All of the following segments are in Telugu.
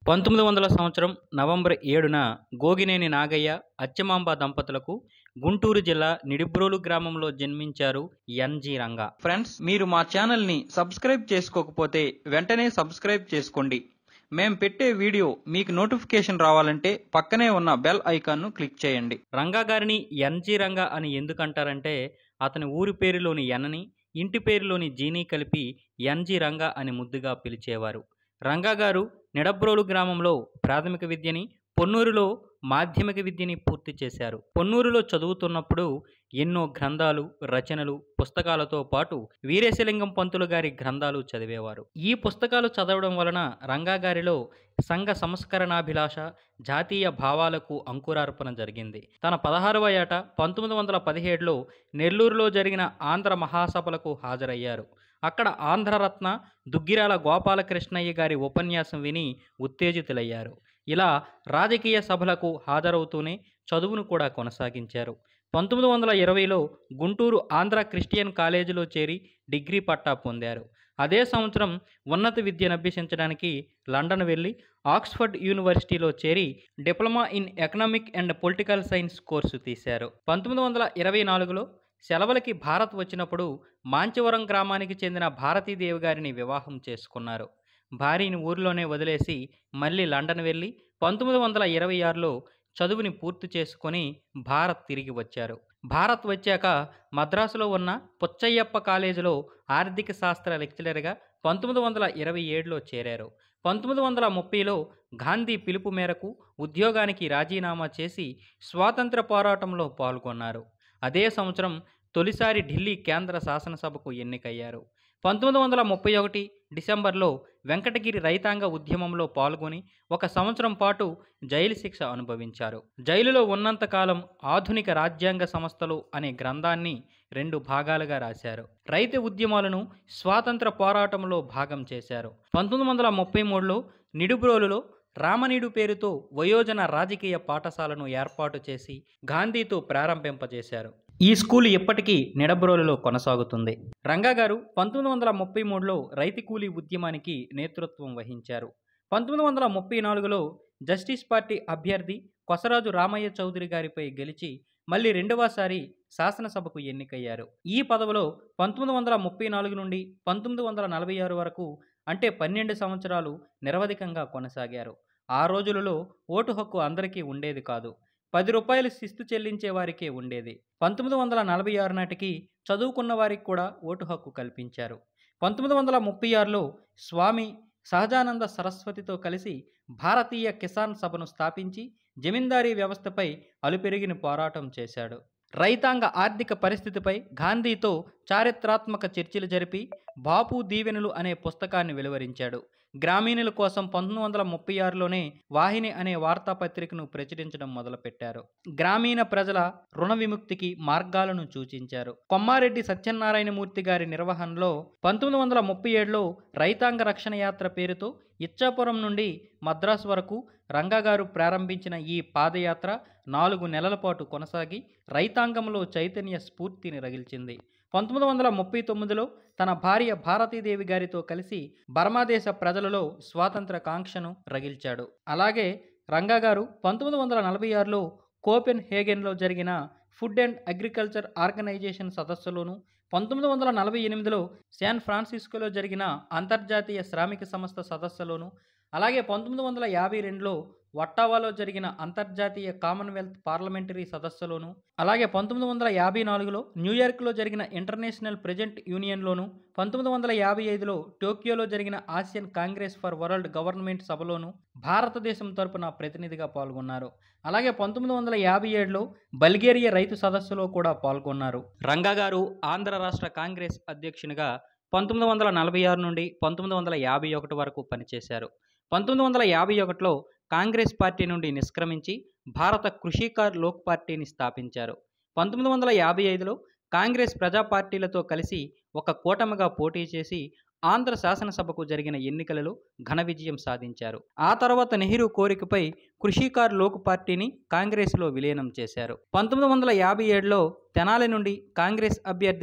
పంతొమ్మిది వందల సంవత్సరం నవంబర్ ఏడున గోగినేని నాగయ్య అచ్చమాంబ దంపతులకు గుంటూరు జిల్లా నిడిబ్రోలు గ్రామంలో జన్మించారు ఎన్జి రంగా ఫ్రెండ్స్ మీరు మా ఛానల్ని సబ్స్క్రైబ్ చేసుకోకపోతే వెంటనే సబ్స్క్రైబ్ చేసుకోండి మేం పెట్టే వీడియో మీకు నోటిఫికేషన్ రావాలంటే పక్కనే ఉన్న బెల్ ఐకాన్ను క్లిక్ చేయండి రంగా గారిని ఎన్జి రంగా అని ఎందుకంటారంటే అతని ఊరి పేరులోని ఎన్నని ఇంటి పేరులోని జీని కలిపి ఎన్జి రంగా అని ముద్దుగా పిలిచేవారు రంగా గారు నిడబ్రోలు గ్రామంలో ప్రాథమిక విద్యని పొన్నూరులో మాధ్యమిక విద్యని పూర్తి చేశారు పొన్నూరులో చదువుతున్నప్పుడు ఎన్నో గ్రంథాలు రచనలు పుస్తకాలతో పాటు వీరేశలింగం పంతులు గారి గ్రంథాలు చదివేవారు ఈ పుస్తకాలు చదవడం వలన రంగా గారిలో సంఘ సంస్కరణాభిలాష జాతీయ భావాలకు అంకురార్పణ జరిగింది తన పదహారవ ఏట పంతొమ్మిది వందల పదిహేడులో నెల్లూరులో జరిగిన ఆంధ్ర మహాసభలకు హాజరయ్యారు అక్కడ ఆంధ్రరత్న దుగ్గిరాల గోపాలకృష్ణయ్య గారి ఉపన్యాసం విని ఉత్తేజితులయ్యారు ఇలా రాజకీయ సభలకు హాజరవుతూనే చదువును కూడా కొనసాగించారు పంతొమ్మిది వందల ఇరవైలో గుంటూరు ఆంధ్ర క్రిస్టియన్ కాలేజీలో చేరి డిగ్రీ పట్టా పొందారు అదే సంవత్సరం ఉన్నత విద్యను అభ్యసించడానికి లండన్ వెళ్ళి ఆక్స్ఫర్డ్ యూనివర్సిటీలో చేరి diploma in economic and political science course తీశారు పంతొమ్మిది వందల ఇరవై నాలుగులో సెలవులకి భారత్ వచ్చినప్పుడు మాంచవరం గ్రామానికి చెందిన భారతీదేవి గారిని వివాహం చేసుకున్నారు భార్యని ఊరిలోనే వదిలేసి మళ్ళీ లండన్ వెళ్ళి పంతొమ్మిది వందల ఇరవై ఆరులో చదువుని పూర్తి చేసుకొని భారత్ తిరిగి వచ్చారు భారత్ వచ్చాక మద్రాసులో ఉన్న పుచ్చయ్యప్ప కాలేజీలో ఆర్థిక శాస్త్ర లెక్చరర్గా పంతొమ్మిది వందల ఇరవై ఏడులో చేరారు పంతొమ్మిది వందల ముప్పైలో గాంధీ పిలుపు మేరకు ఉద్యోగానికి రాజీనామా చేసి స్వాతంత్ర పోరాటంలో పాల్గొన్నారు అదే సంవత్సరం తొలిసారి ఢిల్లీ కేంద్ర శాసనసభకు ఎన్నికయ్యారు పంతొమ్మిది వందల ముప్పై ఒకటి డిసెంబర్లో వెంకటగిరి రైతాంగ ఉద్యమంలో పాల్గొని ఒక సంవత్సరం పాటు జైలు శిక్ష అనుభవించారు జైలులో ఉన్నంతకాలం ఆధునిక రాజ్యాంగ సంస్థలు అనే గ్రంథాన్ని రెండు భాగాలుగా రాశారు రైతు ఉద్యమాలను స్వాతంత్ర పోరాటంలో భాగం చేశారు పంతొమ్మిది వందల ముప్పై మూడులో నిడుబ్రోలులో రామనీడు పేరుతో వయోజన రాజకీయ పాఠశాలను ఏర్పాటు చేసి గాంధీతో ప్రారంభింపజేశారు ఈ స్కూల్ ఇప్పటికీ నిడబ్రోలులో కొనసాగుతుంది రంగా గారు పంతొమ్మిది వందల ముప్పై మూడులో రైతు కూలీ ఉద్యమానికి నేతృత్వం వహించారు పంతొమ్మిది వందల ముప్పై నాలుగులో జస్టిస్ పార్టీ అభ్యర్థి కొసరాజు రామయ్య చౌదరి గారిపై గెలిచి మళ్ళీ రెండవసారి శాసనసభకు ఎన్నికయ్యారు ఈ పదవిలో పంతొమ్మిది వందల ముప్పై నాలుగు నుండి పంతొమ్మిది వందల నలభై ఆరు వరకు అంటే పన్నెండు సంవత్సరాలు నిరవధికంగా కొనసాగారు ఆ రోజులలో ఓటు హక్కు అందరికీ ఉండేది కాదు పది రూపాయలు శిస్తు చెల్లించే వారికే ఉండేది పంతొమ్మిది వందల నలభై ఆరు నాటికి చదువుకున్న వారికి కూడా ఓటు హక్కు కల్పించారు పంతొమ్మిది వందల ముప్పై ఆరులో స్వామి సహజానంద సరస్వతితో కలిసి భారతీయ కిసాన్ సభను స్థాపించి జమీందారీ వ్యవస్థపై అలుపెరిగిన పోరాటం చేశాడు రైతాంగ ఆర్థిక పరిస్థితిపై గాంధీతో చారిత్రాత్మక చర్చలు జరిపి బాపు దీవెనలు అనే పుస్తకాన్ని వెలువరించాడు గ్రామీణుల కోసం పంతొమ్మిది వందల ముప్పై ఆరులోనే వాహిని అనే వార్తాపత్రికను ప్రచురించడం మొదలుపెట్టారు గ్రామీణ ప్రజల రుణ విముక్తికి మార్గాలను సూచించారు కొమ్మారెడ్డి సత్యనారాయణమూర్తి గారి నిర్వహణలో పంతొమ్మిది వందల ముప్పై ఏడులో రైతాంగ రక్షణ యాత్ర పేరుతో ఇచ్చాపురం నుండి మద్రాసు వరకు రంగాగారు ప్రారంభించిన ఈ పాదయాత్ర నాలుగు నెలల పాటు కొనసాగి రైతాంగంలో చైతన్య స్ఫూర్తిని రగిల్చింది పంతొమ్మిది వందల ముప్పై తొమ్మిదిలో తన భార్య భారతీదేవి గారితో కలిసి బర్మాదేశ ప్రజలలో స్వాతంత్ర కాంక్షను రగిల్చాడు అలాగే రంగా గారు పంతొమ్మిది వందల నలభై ఆరులో కోపెన్ హేగెన్లో జరిగిన ఫుడ్ అండ్ అగ్రికల్చర్ ఆర్గనైజేషన్ సదస్సులోను పంతొమ్మిది వందల నలభై ఎనిమిదిలో శాన్ ఫ్రాన్సిస్కోలో జరిగిన అంతర్జాతీయ శ్రామిక సంస్థ సదస్సులోను అలాగే పంతొమ్మిది వందల యాభై రెండులో వట్టావాలో జరిగిన అంతర్జాతీయ కామన్వెల్త్ పార్లమెంటరీ సదస్సులోను అలాగే పంతొమ్మిది వందల యాభై నాలుగులో న్యూయార్క్లో జరిగిన ఇంటర్నేషనల్ ప్రెజెంట్ యూనియన్లోను పంతొమ్మిది వందల యాభై ఐదులో టోక్యోలో జరిగిన Asian congress for world government సభలోను భారతదేశం తరపున ప్రతినిధిగా పాల్గొన్నారు అలాగే పంతొమ్మిది వందల యాభై ఏడులో బల్గేరియా రైతు సదస్సులో కూడా పాల్గొన్నారు రంగా గారు ఆంధ్ర రాష్ట్ర కాంగ్రెస్ అధ్యక్షునిగా పంతొమ్మిది వందల నలభై ఆరు నుండి పంతొమ్మిది వందల యాభై ఒకటి వరకు పనిచేశారు పంతొమ్మిది వందల యాభై ఒకటిలో కాంగ్రెస్ పార్టీ నుండి నిష్క్రమించి భారత కృషికార్ లోక్ పార్టీని స్థాపించారు పంతొమ్మిది వందల యాభై ఐదులో కాంగ్రెస్ ప్రజా పార్టీలతో కలిసి ఒక కూటమిగా పోటీ చేసి ఆంధ్ర శాసనసభకు జరిగిన ఎన్నికలలో ఘన విజయం సాధించారు ఆ తర్వాత నెహ్రూ కోరికపై కృషికార్ లోక్ పార్టీని కాంగ్రెస్లో విలీనం చేశారు పంతొమ్మిది వందల యాభై ఏడులో తెనాలి నుండి కాంగ్రెస్ అభ్యర్థిగా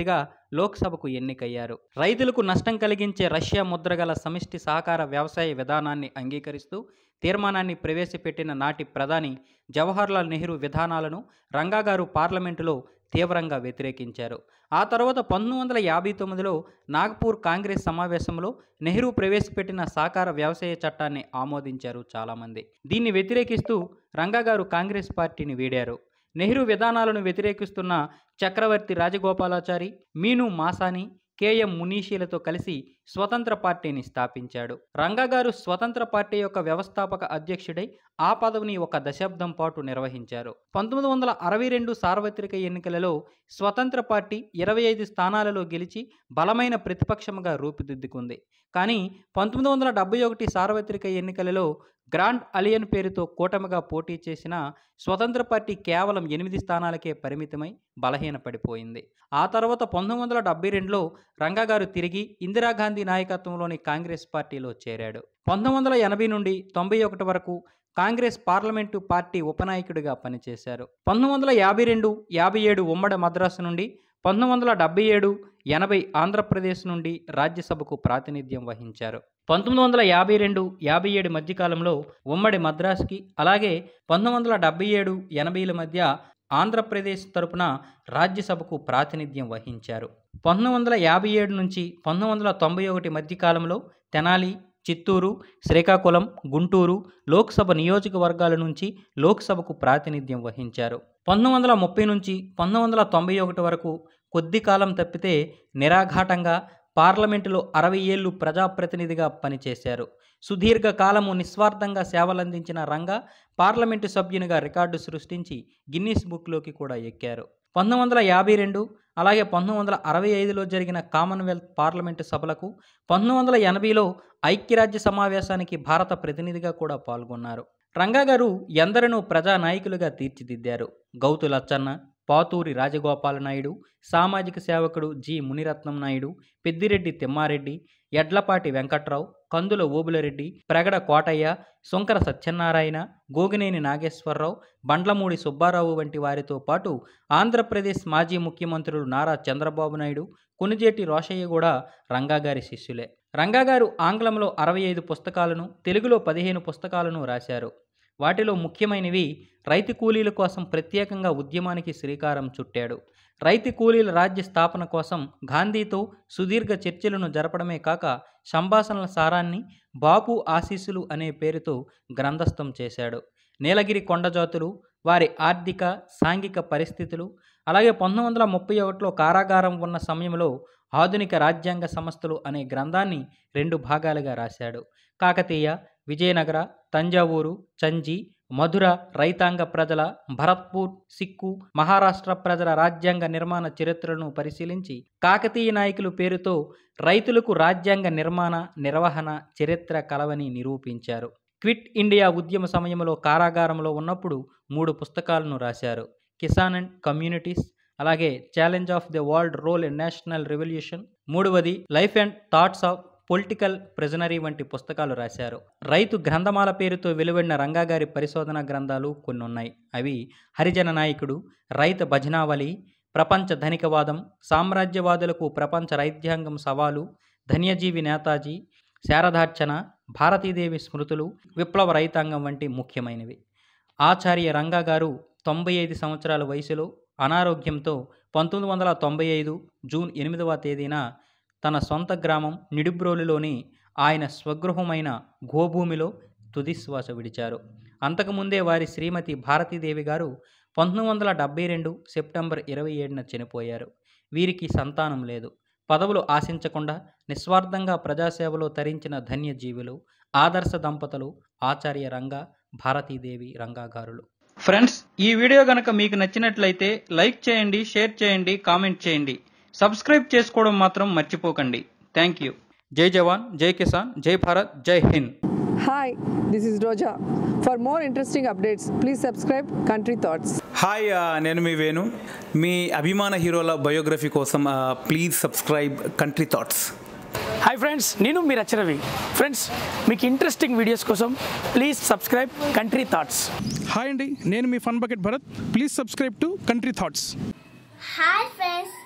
లోక్సభకు ఎన్నికయ్యారు రైతులకు నష్టం కలిగించే రష్యా ముద్రగల సమిష్టి సహకార వ్యవసాయ విధానాన్ని అంగీకరిస్తూ తీర్మానాన్ని ప్రవేశపెట్టిన నాటి ప్రధాని జవహర్లాల్ నెహ్రూ విధానాలను రంగా గారు పార్లమెంటులో తీవ్రంగా వ్యతిరేకించారు ఆ తర్వాత పంతొమ్మిది వందల యాభై తొమ్మిదిలో నాగ్పూర్ కాంగ్రెస్ సమావేశంలో నెహ్రూ ప్రవేశపెట్టిన సాకార వ్యవసాయ చట్టాన్ని ఆమోదించారు చాలామంది దీన్ని వ్యతిరేకిస్తూ రంగా గారు కాంగ్రెస్ పార్టీని వీడారు నెహ్రూ విధానాలను వ్యతిరేకిస్తున్న చక్రవర్తి రాజగోపాలాచారి మీను మాసాని కేఎం మునీషీలతో కలిసి స్వతంత్ర పార్టీని స్థాపించాడు రంగా గారు స్వతంత్ర పార్టీ యొక్క వ్యవస్థాపక అధ్యక్షుడై ఆ పదవిని ఒక దశాబ్దం పాటు నిర్వహించారు పంతొమ్మిది వందల అరవై రెండు సార్వత్రిక ఎన్నికలలో స్వతంత్ర పార్టీ ఇరవై ఐదు స్థానాలలో గెలిచి బలమైన ప్రతిపక్షముగా రూపుదిద్దుకుంది కానీ పంతొమ్మిది వందల డెబ్బై ఒకటి సార్వత్రిక ఎన్నికలలో గ్రాండ్ అలియన్ పేరుతో కూటమిగా పోటీ చేసిన స్వతంత్ర పార్టీ కేవలం ఎనిమిది స్థానాలకే పరిమితమై బలహీనపడిపోయింది ఆ తర్వాత పంతొమ్మిది వందల డెబ్బై రెండులో రంగా గారు తిరిగి ఇందిరాగాంధీ నాయకత్వంలోని కాంగ్రెస్ పార్టీలో చేరాడు పంతొమ్మిది వందల ఎనభై నుండి తొంభై ఒకటి వరకు కాంగ్రెస్ పార్లమెంటు పార్టీ ఉపనాయకుడిగా పనిచేశారు పంతొమ్మిది వందల యాభై రెండు యాభై ఏడు ఉమ్మడి మద్రాసు నుండి పంతొమ్మిది వందల డెబ్బై ఏడు ఎనభై ఆంధ్రప్రదేశ్ నుండి రాజ్యసభకు ప్రాతినిధ్యం వహించారు పంతొమ్మిది వందల యాభై రెండు యాభై ఏడు మధ్యకాలంలో ఉమ్మడి మద్రాసుకి అలాగే పంతొమ్మిది వందల డెబ్బై ఏడు ఎనభైల మధ్య ఆంధ్రప్రదేశ్ తరపున రాజ్యసభకు ప్రాతినిధ్యం వహించారు పంతొమ్మిది వందల యాభై ఏడు నుంచి పంతొమ్మిది వందల తొంభై ఒకటి మధ్యకాలంలో తెనాలి చిత్తూరు శ్రీకాకుళం గుంటూరు లోక్సభ నియోజకవర్గాల నుంచి లోక్సభకు ప్రాతినిధ్యం వహించారు పంతొమ్మిది వందల ముప్పై నుంచి పంతొమ్మిది వందల తొంభై ఒకటి వరకు కొద్ది కాలం తప్పితే నిరాఘాటంగా పార్లమెంటులో అరవై ఏళ్ళు ప్రజాప్రతినిధిగా పనిచేశారు సుదీర్ఘ కాలము నిస్వార్థంగా సేవలందించిన రంగా పార్లమెంటు సభ్యునిగా రికార్డు సృష్టించి గిన్నీస్ బుక్లోకి కూడా ఎక్కారు పంతొమ్మిది వందల యాభై రెండు అలాగే పంతొమ్మిది వందల అరవై ఐదులో జరిగిన కామన్వెల్త్ పార్లమెంటు సభలకు పంతొమ్మిది వందల ఎనభైలో ఐక్యరాజ్య సమావేశానికి భారత ప్రతినిధిగా కూడా పాల్గొన్నారు రంగా గారు ఎందరినో ప్రజానాయకులుగా తీర్చిదిద్దారు గౌతు లచ్చన్న పాతూరి రాజగోపాల నాయుడు సామాజిక సేవకుడు జి మునిరత్నం నాయుడు పెద్దిరెడ్డి తిమ్మారెడ్డి ఎడ్లపాటి వెంకట్రావు కందుల ఓబులరెడ్డి ప్రగడ కోటయ్య శంకర సత్యనారాయణ గోగినేని నాగేశ్వరరావు బండ్లమూడి సుబ్బారావు వంటి వారితో పాటు ఆంధ్రప్రదేశ్ మాజీ ముఖ్యమంత్రులు నారా చంద్రబాబు నాయుడు కొనిజేటి రోషయ్య కూడా రంగాగారి శిష్యులే రంగాగారు ఆంగ్లంలో అరవై ఐదు పుస్తకాలను తెలుగులో పదిహేను పుస్తకాలను రాశారు వాటిలో ముఖ్యమైనవి రైతు కూలీల కోసం ప్రత్యేకంగా ఉద్యమానికి శ్రీకారం చుట్టాడు రైతు కూలీల రాజ్య స్థాపన కోసం గాంధీతో సుదీర్ఘ చర్చలను జరపడమే కాక సంభాషణల సారాన్ని బాపు ఆశీస్సులు అనే పేరుతో గ్రంథస్థం చేశాడు నీలగిరి కొండజాతులు వారి ఆర్థిక సాంఘిక పరిస్థితులు అలాగే పంతొమ్మిది వందల ముప్పై ఒకటిలో కారాగారం ఉన్న సమయంలో ఆధునిక రాజ్యాంగ సంస్థలు అనే గ్రంథాన్ని రెండు భాగాలుగా రాశాడు కాకతీయ విజయనగర తంజావూరు చంజీ మధుర రైతాంగ ప్రజల భరత్పూర్ సిక్కు మహారాష్ట్ర ప్రజల రాజ్యాంగ నిర్మాణ చరిత్రలను పరిశీలించి కాకతీయ నాయకులు పేరుతో రైతులకు రాజ్యాంగ నిర్మాణ నిర్వహణ చరిత్ర కలవని నిరూపించారు క్విట్ ఇండియా ఉద్యమ సమయంలో కారాగారంలో ఉన్నప్పుడు మూడు పుస్తకాలను రాశారు కిసాన్ అండ్ కమ్యూనిటీస్ అలాగే challenge of the world role in national revolution మూడవది life and thoughts of political prisoner వంటి పుస్తకాలు రాశారు రైతు గ్రంథమాల పేరుతో వెలువడిన రంగాగారి పరిశోధన గ్రంథాలు కొన్ని ఉన్నాయి అవి హరిజన నాయకుడు రైతు భజనావళి ప్రపంచ ధనికవాదం సామ్రాజ్యవాదులకు ప్రపంచ రైతాంగం సవాలు ధన్యజీవి నేతాజీ శారదార్చన భారతీదేవి స్మృతులు విప్లవ రైతాంగం వంటి ముఖ్యమైనవి ఆచార్య రంగా గారు తొంభై ఐదు సంవత్సరాల వయసులో అనారోగ్యంతో పంతొమ్మిది వందల తొంభై ఐదు జూన్ ఎనిమిదవ తేదీన తన సొంత గ్రామం నిడుబ్రోలులోని ఆయన స్వగృహమైన గోభూమిలో తుదిశ్వాస విడిచారు అంతకుముందే వారి శ్రీమతి భారతీదేవి గారు పంతొమ్మిది వందల డెబ్బై రెండు సెప్టెంబర్ ఇరవై ఏడున చనిపోయారు వీరికి సంతానం లేదు పదవులు ఆశించకుండా నిస్వార్థంగా ప్రజాసేవలో తరించిన ధన్యజీవులు ఆదర్శ దంపతులు ఆచార్య రంగా భారతీదేవి రంగాగారులు ఫ్రెండ్స్ ఈ వీడియో గనక మీకు నచ్చినట్లయితే లైక్ చేయండి షేర్ చేయండి కామెంట్ చేయండి సబ్స్క్రైబ్ చేసుకోవడం మాత్రం మర్చిపోకండి థ్యాంక్ యూ జై జవాన్ జై కిసాన్ జై భారత్ జై హింద్ Hi, this is Roja. For more interesting updates, please subscribe Country Thoughts. Hi ఆ, నేను మీ వేణు మీ అభిమాన హీరోల బయోగ్రఫీ కోసం ఆ, please subscribe country thoughts hi friends నేను మీ రచరవి ఫ్రెండ్స్ మీకు ఇంట్రెస్టింగ్ వీడియోస్ కోసం please subscribe country thoughts hi అండి నేను మీ fun bucket Bharat please subscribe to country thoughts hi friends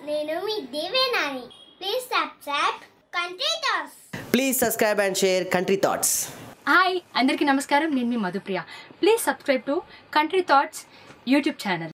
నేను మీ దేవేనాని please subscribe country thoughts please subscribe and share country thoughts hi అందరికీ నమస్కారం నేను మీ Madhupriya please subscribe to country thoughts YouTube channel